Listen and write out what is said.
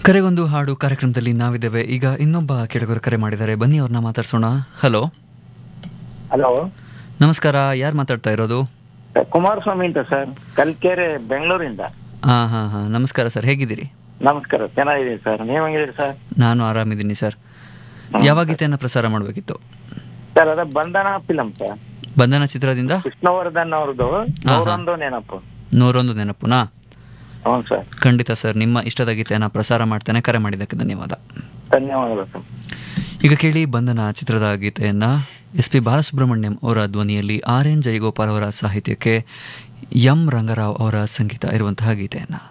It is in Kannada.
ಕರೆಗೊಂದು ಹಾಡು ಕಾರ್ಯಕ್ರಮದಲ್ಲಿ ನಾವಿದ್ದೇವೆ ಈಗ ಇನ್ನೊಬ್ಬ ಕೆಳಗರು ಕರೆ ಮಾಡಿದ್ದಾರೆ ಬನ್ನಿ ಅವ್ರನ್ನ ಮಾತಾಡ್ಸೋಣ ಹಲೋ ಹಲೋ ನಮಸ್ಕಾರ ಯಾರು ಮಾತಾಡ್ತಾ ಇರೋದು ಕುಮಾರಸ್ವಾಮಿ ಅಂತ ಸರ್ ಕಲ್ಕೆರೆ ಬೆಂಗಳೂರಿಂದ ಹಾ ಹಾ ಹಾ ನಮಸ್ಕಾರ ಸರ್ ಹೇಗಿದ್ದೀರಿ ನಮಸ್ಕಾರ ಚೆನ್ನಾಗಿದ್ದೀನಿ ಸರ್ ನೀವ್ ಹೆಂಗಿದ್ದೀರಿ ಸರ್ ನಾನು ಆರಾಮಿದ್ದೀನಿ ಸರ್ ಯಾವ ಗೀತೆಯನ್ನ ಪ್ರಸಾರ ಮಾಡಬೇಕಿತ್ತು ಸರ್ ಅದ ಬಂಧನ ಫಿಲಂ ಸರ್ ಬಂಧನ ಚಿತ್ರದಿಂದ ವಿಷ್ಣುವರ್ಧನ್ ಅವ್ರದ್ದು ಅವರೊಂದು ನೆನಪು ನೂರೊಂದು ನೆನಪುನಾ ಹ್ಞೂ ಸರ್ ಖಂಡಿತ ಸರ್ ನಿಮ್ಮ ಇಷ್ಟದ ಗೀತೆಯನ್ನ ಪ್ರಸಾರ ಮಾಡ್ತೇನೆ ಕರೆ ಮಾಡಿದ್ದಕ್ಕೆ ಧನ್ಯವಾದ ಧನ್ಯವಾದಗಳು ಸರ್ ಈಗ ಕೇಳಿ ಬಂಧನ ಚಿತ್ರದ ಗೀತೆಯನ್ನ ಎಸ್ ಪಿ ಬಾಲಸುಬ್ರಹ್ಮಣ್ಯಂ ಅವರ ಧ್ವನಿಯಲ್ಲಿ ಆರ್ ಎನ್ ಜಯಗೋಪಾಲ್ ಅವರ ಸಾಹಿತ್ಯಕ್ಕೆ ಎಂ ರಂಗರಾವ್ ಅವರ ಸಂಗೀತ ಇರುವಂತಹ ಗೀತೆಯನ್ನ